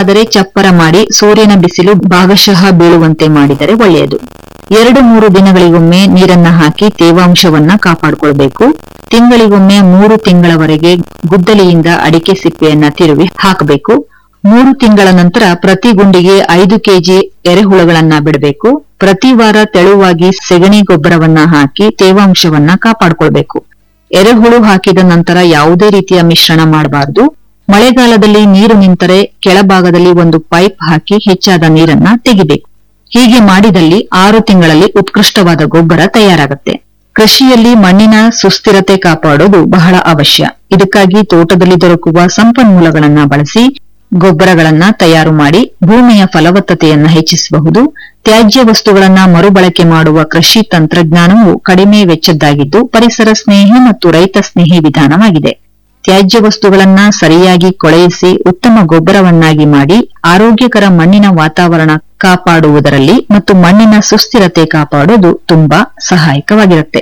ಸಾಧ್ಯವಾದರೆ ಚಪ್ಪರ ಮಾಡಿ ಸೂರ್ಯನ ಬಿಸಿಲು ಭಾಗಶಃ ಬೀಳುವಂತೆ ಮಾಡಿದರೆ ಒಳ್ಳೆಯದು ಎರಡು ಮೂರು ದಿನಗಳಿಗೊಮ್ಮೆ ನೀರನ್ನ ಹಾಕಿ ತೇವಾಂಶವನ್ನ ಕಾಪಾಡಿಕೊಳ್ಬೇಕು ತಿಂಗಳಿಗೊಮ್ಮೆ ಮೂರು ತಿಂಗಳವರೆಗೆ ಗುದ್ದಲಿಯಿಂದ ಅಡಿಕೆ ಸಿಪ್ಪೆಯನ್ನ ತಿರುವಿ ಹಾಕಬೇಕು ಮೂರು ತಿಂಗಳ ನಂತರ ಪ್ರತಿ ಗುಂಡಿಗೆ ಐದು ಕೆಜಿ ಎರೆಹುಳುಗಳನ್ನ ಬಿಡಬೇಕು ಪ್ರತಿ ವಾರ ತೆಳುವಾಗಿ ಸೆಗಣಿ ಗೊಬ್ಬರವನ್ನ ಹಾಕಿ ತೇವಾಂಶವನ್ನ ಕಾಪಾಡಿಕೊಳ್ಬೇಕು ಎರೆಹುಳು ಹಾಕಿದ ನಂತರ ಯಾವುದೇ ರೀತಿಯ ಮಿಶ್ರಣ ಮಾಡಬಾರದು ಮಳೆಗಾಲದಲ್ಲಿ ನೀರು ನಿಂತರೆ ಕೆಳಭಾಗದಲ್ಲಿ ಒಂದು ಪೈಪ್ ಹಾಕಿ ಹೆಚ್ಚಾದ ನೀರನ್ನ ತೆಗಿಬೇಕು ಹೀಗೆ ಮಾಡಿದಲ್ಲಿ ಆರು ತಿಂಗಳಲ್ಲಿ ಉತ್ಕೃಷ್ಟವಾದ ಗೊಬ್ಬರ ತಯಾರಾಗುತ್ತೆ ಕೃಷಿಯಲ್ಲಿ ಮಣ್ಣಿನ ಸುಸ್ಥಿರತೆ ಕಾಪಾಡೋದು ಬಹಳ ಅವಶ್ಯ ಇದಕ್ಕಾಗಿ ತೋಟದಲ್ಲಿ ದೊರಕುವ ಸಂಪನ್ಮೂಲಗಳನ್ನ ಬಳಸಿ ಗೊಬ್ಬರಗಳನ್ನ ತಯಾರು ಮಾಡಿ ಭೂಮಿಯ ಫಲವತ್ತತೆಯನ್ನ ಹೆಚ್ಚಿಸಬಹುದು ತ್ಯಾಜ್ಯ ವಸ್ತುಗಳನ್ನ ಮರುಬಳಕೆ ಮಾಡುವ ಕೃಷಿ ತಂತ್ರಜ್ಞಾನವು ಕಡಿಮೆ ವೆಚ್ಚದ್ದಾಗಿದ್ದು ಪರಿಸರ ಸ್ನೇಹಿ ಮತ್ತು ರೈತ ಸ್ನೇಹಿ ವಿಧಾನವಾಗಿದೆ ತ್ಯಾಜ್ಯ ವಸ್ತುಗಳನ್ನ ಸರಿಯಾಗಿ ಕೊಳೆಯಿಸಿ ಉತ್ತಮ ಗೊಬ್ಬರವನ್ನಾಗಿ ಮಾಡಿ ಆರೋಗ್ಯಕರ ಮಣ್ಣಿನ ವಾತಾವರಣ ಕಾಪಾಡುವುದರಲ್ಲಿ ಮತ್ತು ಮಣ್ಣಿನ ಸುಸ್ಥಿರತೆ ಕಾಪಾಡೋದು ತುಂಬಾ ಸಹಾಯಕವಾಗಿರುತ್ತೆ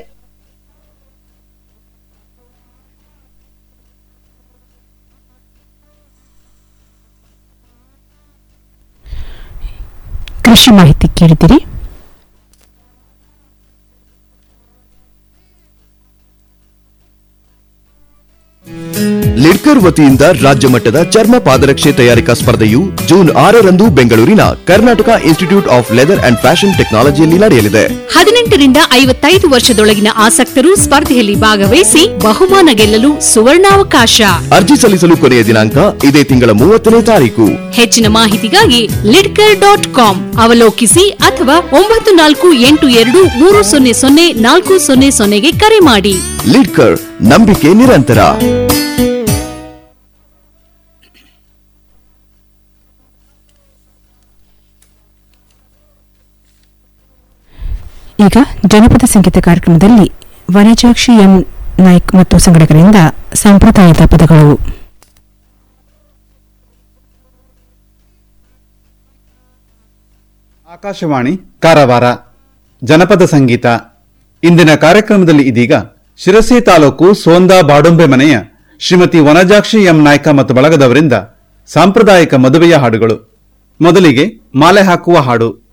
ಕೃಷಿ ಮಾಹಿತಿ ಕೇಳಿದಿರಿ ಲಿಡ್ಕರ್ ವತಿಯಿಂದ ರಾಜ್ಯ ಮಟ್ಟದ ಚರ್ಮ ಪಾದರಕ್ಷೆ ತಯಾರಿಕಾ ಸ್ಪರ್ಧೆಯು ಜೂನ್ ಆರರಂದು ಬೆಂಗಳೂರಿನ Karnataka institute of leather and fashion ಟೆಕ್ನಾಲಜಿಯಲ್ಲಿ ನಡೆಯಲಿದೆ ಹದಿನೆಂಟರಿಂದ ಐವತ್ತೈದು ವರ್ಷದೊಳಗಿನ ಆಸಕ್ತರು ಸ್ಪರ್ಧೆಯಲ್ಲಿ ಭಾಗವಹಿಸಿ ಬಹುಮಾನ ಗೆಲ್ಲಲು ಸುವರ್ಣಾವಕಾಶ ಅರ್ಜಿ ಸಲ್ಲಿಸಲು ಕೊನೆಯ ದಿನಾಂಕ ಇದೇ ತಿಂಗಳ ಮೂವತ್ತನೇ ತಾರೀಕು ಹೆಚ್ಚಿನ ಮಾಹಿತಿಗಾಗಿ ಲಿಡ್ಕರ್ ಡಾಟ್ ಕಾಮ್ ಅವಲೋಕಿಸಿ ಅಥವಾ ಒಂಬತ್ತು ನಾಲ್ಕು ಎಂಟು ಎರಡು ಮೂರು ಸೊನ್ನೆ ಸೊನ್ನೆ ನಾಲ್ಕು ಸೊನ್ನೆ ಸೊನ್ನೆಗೆ ಕರೆ ಮಾಡಿ ಲಿಡ್ಕರ್ ನಂಬಿಕೆ ನಿರಂತರ ಈಗ ಜನಪದ ಸಂಗೀತ ಕಾರ್ಯಕ್ರಮದಲ್ಲಿ ವನಜಾಕ್ಷಿ ಎಂ ನಾಯ್ಕ್ ಮತ್ತು ಸಂಘಟಕರಿಂದ ಸಂಪ್ರದಾಯದ ಪದಗಳು ಆಕಾಶವಾಣಿ ಕಾರವಾರ ಜನಪದ ಸಂಗೀತ ಇಂದಿನ ಕಾರ್ಯಕ್ರಮದಲ್ಲಿ ಇದೀಗ ಶಿರಸಿ ತಾಲೂಕು ಸೋಂದಾ ಬಾಡುಂಬೆ ಮನೆಯ ಶ್ರೀಮತಿ ವನಜಾಕ್ಷಿ ಎಂ ನಾಯ್ಕ ಮತ್ತು ಬಳಗದವರಿಂದ ಸಾಂಪ್ರದಾಯಿಕ ಮದುವೆಯ ಹಾಡುಗಳು ಮೊದಲಿಗೆ ಮಾಲೆ ಹಾಕುವ ಹಾಡು